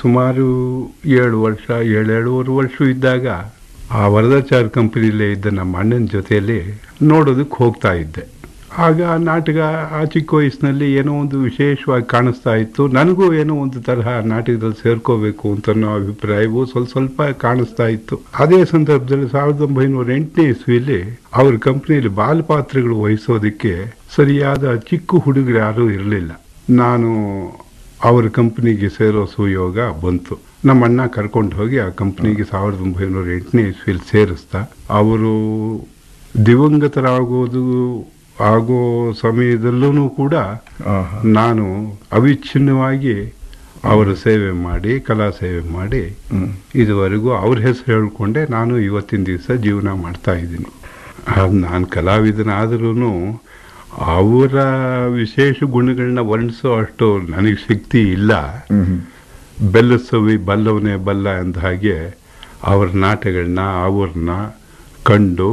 ಸುಮಾರು ಏಳು ವರ್ಷ ಏಳೇಳುವರೆ ವರ್ಷ ಇದ್ದಾಗ ಆ ವರದಾಚಾರ್ ಕಂಪನಿಲೇ ಇದ್ದ ನಮ್ಮ ಅಣ್ಣನ ಜೊತೆಯಲ್ಲಿ ನೋಡೋದಕ್ಕೆ ಹೋಗ್ತಾ ಇದ್ದೆ ಆಗ ಆ ನಾಟಕ ಆ ಚಿಕ್ಕ ವಯಸ್ಸಿನಲ್ಲಿ ಏನೋ ಒಂದು ವಿಶೇಷವಾಗಿ ಕಾಣಿಸ್ತಾ ಇತ್ತು ನನಗೂ ಏನೋ ಒಂದು ತರಹ ನಾಟಕದಲ್ಲಿ ಸೇರ್ಕೋಬೇಕು ಅಂತ ಅನ್ನೋ ಅಭಿಪ್ರಾಯವು ಸ್ವಲ್ಪ ಸ್ವಲ್ಪ ಕಾಣಿಸ್ತಾ ಇತ್ತು ಅದೇ ಸಂದರ್ಭದಲ್ಲಿ ಸಾವಿರದ ಒಂಬೈನೂರ ಎಂಟನೇ ಇಸ್ವಿಯಲ್ಲಿ ಅವ್ರ ಕಂಪ್ನಿಯಲ್ಲಿ ಬಾಲಪಾತ್ರಗಳು ವಹಿಸೋದಕ್ಕೆ ಸರಿಯಾದ ಚಿಕ್ಕ ಹುಡುಗರು ಯಾರೂ ಇರಲಿಲ್ಲ ನಾನು ಅವ್ರ ಕಂಪ್ನಿಗೆ ಸೇರೋ ಸುಯೋಗ ಬಂತು ನಮ್ಮ ಅಣ್ಣ ಕರ್ಕೊಂಡು ಹೋಗಿ ಆ ಕಂಪ್ನಿಗೆ ಸಾವಿರದ ಒಂಬೈನೂರ ಎಂಟನೇ ಇಸ್ವಿಯಲ್ಲಿ ಸೇರಿಸ್ತಾ ಅವರು ದಿವಂಗತರಾಗೋದು ಆಗೋ ಸಮಯದಲ್ಲೂ ಕೂಡ ಆಹಾ. ನಾನು ಅವಿಚ್ಛಿನ್ನವಾಗಿ ಅವರ ಸೇವೆ ಮಾಡಿ ಕಲಾ ಸೇವೆ ಮಾಡಿ ಹ್ಮ್. ಇದುವರೆಗೂ ಅವ್ರ ಹೆಸರು ಹೇಳ್ಕೊಂಡೆ ನಾನು ಇವತ್ತಿನ ದಿವಸ ಜೀವನ ಮಾಡ್ತಾ ಇದ್ದೀನಿ ನಾನು ಕಲಾವಿದನಾದ್ರೂ ಅವರ ವಿಶೇಷ ಗುಣಗಳನ್ನ ವರ್ಣಿಸೋ ಅಷ್ಟು ನನಗೆ ಶಕ್ತಿ ಇಲ್ಲ ಹ್ಮ್. ಬೆಲ್ಲಸವಿ ಬಲ್ಲವನೇ ಬಲ್ಲ ಅಂದ ಹಾಗೆ ಅವರ ನಾಟಗಳನ್ನ ಅವ್ರನ್ನ ಕಂಡು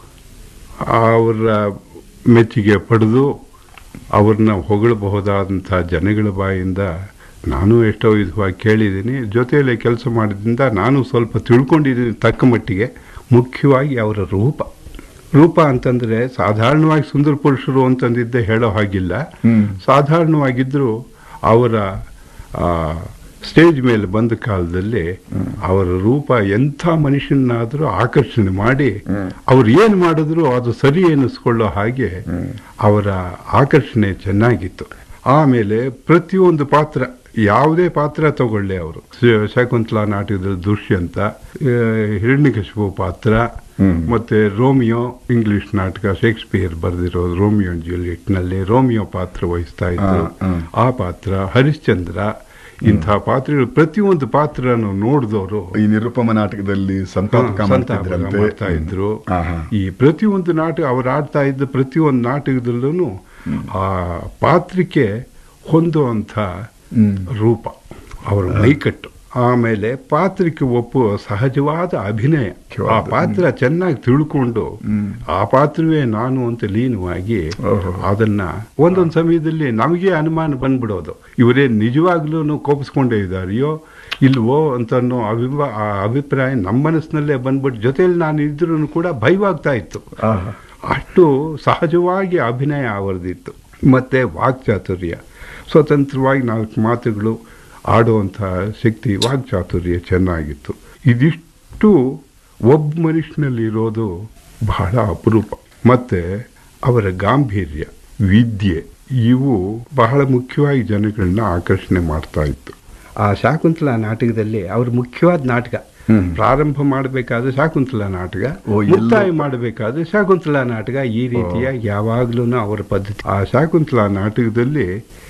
ಅವರ ಮೆಚ್ಚುಗೆ ಪಡೆದು ಅವ್ರನ್ನ ಹೊಗಳಬಹುದಾದಂಥ ಜನಗಳ ಬಾಯಿಂದ ನಾನು ಎಷ್ಟೋ ವಿಧವಾಗಿ ಕೇಳಿದ್ದೀನಿ ಜೊತೆಯಲ್ಲೇ ಕೆಲಸ ಮಾಡಿದ್ರಿಂದ ನಾನು ಸ್ವಲ್ಪ ತಿಳ್ಕೊಂಡಿದ್ದೀನಿ ತಕ್ಕ ಮಟ್ಟಿಗೆ ಮುಖ್ಯವಾಗಿ ಅವರ ರೂಪ ರೂಪ ಅಂತಂದರೆ ಸಾಧಾರಣವಾಗಿ ಸುಂದರ ಪುರುಷರು ಅಂತಂದಿದ್ದೆ ಹೇಳೋ ಹಾಗಿಲ್ಲ ಹ್ಮ್. ಸಾಧಾರಣವಾಗಿದ್ದರೂ ಅವರ ಆ, ಸ್ಟೇಜ್ ಮೇಲೆ ಬಂದ ಕಾಲದಲ್ಲಿ ಅವರ ರೂಪ ಎಂಥ ಮನುಷ್ಯನಾದರೂ ಆಕರ್ಷಣೆ ಮಾಡಿ ಅವ್ರು ಏನು ಮಾಡಿದ್ರು ಅದು ಸರಿ ಎನಿಸ್ಕೊಳ್ಳೋ ಹಾಗೆ ಅವರ ಆಕರ್ಷಣೆ ಚೆನ್ನಾಗಿತ್ತು ಆಮೇಲೆ ಪ್ರತಿಯೊಂದು ಪಾತ್ರ ಯಾವುದೇ ಪಾತ್ರ ತಗೊಳ್ಳಿ ಅವರು ಶ- ಶಕುಂತಲಾ ನಾಟಕದಲ್ಲಿ ದುಷ್ಯಂತ ಆ, ಹಿರಣ್ಯಕಶಿಪು ಪಾತ್ರ ಹ್ಮ್. ಮತ್ತೆ ರೋಮಿಯೋ ಇಂಗ್ಲಿಷ್ ನಾಟಕ ಶೇಕ್ಸ್ಪಿಯರ್ ಬರೆದಿರೋ ರೋಮಿಯೋ ಅಂಡ್ ಜೂಲಿಯಟ್ನಲ್ಲಿ ರೋಮಿಯೋ ಪಾತ್ರ ವಹಿಸ್ತಾ ಇದ್ರು ಆ, ಆ. ಆ ಪಾತ್ರ ಹರಿಶ್ಚಂದ್ರ ಇಂಥ ಪಾತ್ರಗಳು ಪ್ರತಿಯೊಂದು ಪಾತ್ರನು ನೋಡಿದವರು ಈ ನಿರುಪಮ ನಾಟಕದಲ್ಲಿ ಸಂತಾಪಕ ಮಾಡ್ತಿದ್ರಂತೆ. ಮಾಡ್ತಾ ಇದ್ರು ಆಹಾ. ಈ ಪ್ರತಿಯೊಂದು ನಾಟಕ ಅವ್ರು ಆಡ್ತಾ ಇದ್ದ ಪ್ರತಿಯೊಂದು ನಾಟಕದಲ್ಲೂ ಆ ಪಾತ್ರಕ್ಕೆ ಹೊಂದುವಂಥ ಹ್ಮ್. ರೂಪ ಅವರ ಮೈಕಟ್ಟು ಆಮೇಲೆ ಪಾತ್ರಕ್ಕೆ ಒಪ್ಪುವ ಸಹಜವಾದ ಅಭಿನಯ ಆ ಪಾತ್ರ ಚೆನ್ನಾಗಿ ತಿಳ್ಕೊಂಡು ಆ ಪಾತ್ರವೇ ನಾನು ಅಂತ ಲೀನವಾಗಿ ಓಹೋ. ಅದನ್ನ ಒಂದೊಂದು ಸಮಯದಲ್ಲಿ ನಮಗೆ ಅನುಮಾನ ಬಂದ್ಬಿಡೋದು ಇವರೇ ನಿಜವಾಗ್ಲೂ ಕೋಪಿಸ್ಕೊಂಡೇ ಇದ್ದಾರೆಯೋ ಇಲ್ವೋ ಅಂತ ಅನ್ನೋ ಅಭಿಪ್ರಾಯ ಆ ಅಭಿಪ್ರಾಯ ನಮ್ಮ ಮನಸ್ಸಿನಲ್ಲೇ ಬಂದ್ಬಿಟ್ಟು ಜೊತೆಯಲ್ಲಿ ನಾನು ಇದ್ರೂ ಕೂಡ ಭಯವಾಗ್ತಾ ಇತ್ತು ಆಹಾ. ಅಷ್ಟು ಸಹಜವಾಗಿ ಅಭಿನಯ ಅವರದಿತ್ತು ಮತ್ತೆ ವಾಕ್ಚಾತುರ್ಯ ಸ್ವತಂತ್ರವಾಗಿ ನಾಲ್ಕು ಮಾತುಗಳು ಆಡುವಂಥ ಶಕ್ತಿ ವಾಕ್ಚಾತುರ್ಯ ಚೆನ್ನಾಗಿತ್ತು ಇದಿಷ್ಟು ಒಬ್ಬ ಮನುಷ್ಯನಲ್ಲಿ ಇರೋದು ಬಹಳ ಅಪರೂಪ ಮತ್ತೆ ಅವರ ಗಾಂಭೀರ್ಯ ವಿದ್ಯೆ ಇವು ಬಹಳ ಮುಖ್ಯವಾಗಿ ಜನಗಳನ್ನ ಆಕರ್ಷಣೆ ಮಾಡ್ತಾ ಇತ್ತು ಆ ಶಾಕುಂತಲಾ ನಾಟಕದಲ್ಲಿ ಅವ್ರ ಮುಖ್ಯವಾದ ನಾಟಕ ಹ್ಮ್. ಪ್ರಾರಂಭ ಮಾಡಬೇಕಾದ್ರೆ ಶಾಕುಂತಲಾ ನಾಟಕ ಓ, ಎಲ್ಲೋ- ಮುಕ್ತಾಯ ಮಾಡಬೇಕಾದ್ರೆ ಶಾಕುಂತಲಾ ನಾಟಕ ಈ ರೀತಿಯಾಗಿ ಯಾವಾಗ್ಲೂ ಅವರ ಪದ್ಧತಿ ಆ ಶಾಕುಂತಲಾ ನಾಟಕದಲ್ಲಿ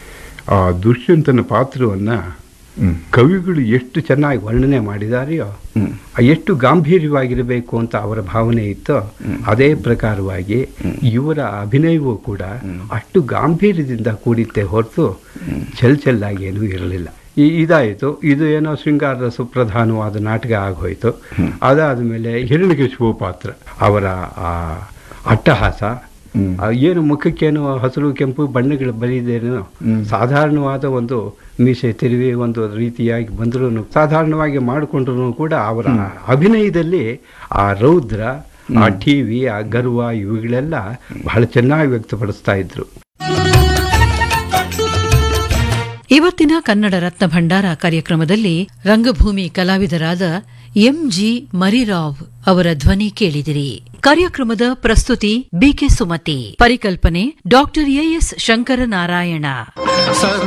ಆ ದುಷ್ಯಂತನ ಪಾತ್ರವನ್ನ ಹ್ಮ್. ಕವಿಗಳು ಎಷ್ಟು ಚೆನ್ನಾಗಿ ವರ್ಣನೆ ಮಾಡಿದಾರೆಯೋ ಹ್ಮ್. ಆ ಎಷ್ಟು ಗಾಂಭೀರ್ಯವಾಗಿರಬೇಕು ಅಂತ ಅವರ ಭಾವನೆ ಇತ್ತೋ ಅದೇ ಪ್ರಕಾರವಾಗಿ ಇವರ ಅಭಿನಯವೂ ಕೂಡ ಅಷ್ಟು ಗಾಂಭೀರ್ಯದಿಂದ ಕೂಡಿತ್ತೆ ಹೊರತು ಚೆಲ್ ಚೆಲ್ಲಾಗಿ ಏನೂ ಇರಲಿಲ್ಲ ಈ ಇದಾಯಿತು ಇದು ಏನೋ ಶೃಂಗಾರ ರಸ ಪ್ರಧಾನವಾದ ನಾಟಕ ಆಗೋಯ್ತು ಅದಾದ ಮೇಲೆ ಹಿರಣ್ಯಕಶಿಪು ಪಾತ್ರ ಅವರ ಆ ಅಟ್ಟಹಾಸ ಹ್ಮ್. ಆ ಏನು ಮುಖಕ್ಕೇನು ಹಸಿರು ಕೆಂಪು ಬಣ್ಣಗಳು ಬರೀದೇನೋ ಹ್ಮ್. ಸಾಧಾರಣವಾದ ಒಂದು ಮೀಸೆ ತಿರುವಿ ಒಂದು ರೀತಿಯಾಗಿ ಬಂದರೂ ಸಾಧಾರಣವಾಗಿ ಮಾಡಿಕೊಂಡ್ರು ಕೂಡ ಅವರ ಅಭಿನಯದಲ್ಲಿ ಆ ರೌದ್ರ ಆ ಟಿವಿ ಆ ಗರ್ವ ಇವುಗಳೆಲ್ಲ ಬಹಳ ಚೆನ್ನಾಗಿ ವ್ಯಕ್ತಪಡಿಸ್ತಾ ಇದ್ರು ಇವತ್ತಿನ ಕನ್ನಡ ರತ್ನ ಭಂಡಾರ ಕಾರ್ಯಕ್ರಮದಲ್ಲಿ ರಂಗಭೂಮಿ ಕಲಾವಿದರಾದ ಎಂಜಿ ಮರಿರಾವ್ ಅವರ ಧ್ವನಿ ಕೇಳಿದಿರಿ ಕಾರ್ಯಕ್ರಮದ ಪ್ರಸ್ತುತಿ ಬಿಕೆ ಸುಮತಿ ಪರಿಕಲ್ಪನೆ ಡಾಕ್ಟರ್ ಎಎಸ್ ಶಂಕರನಾರಾಯಣ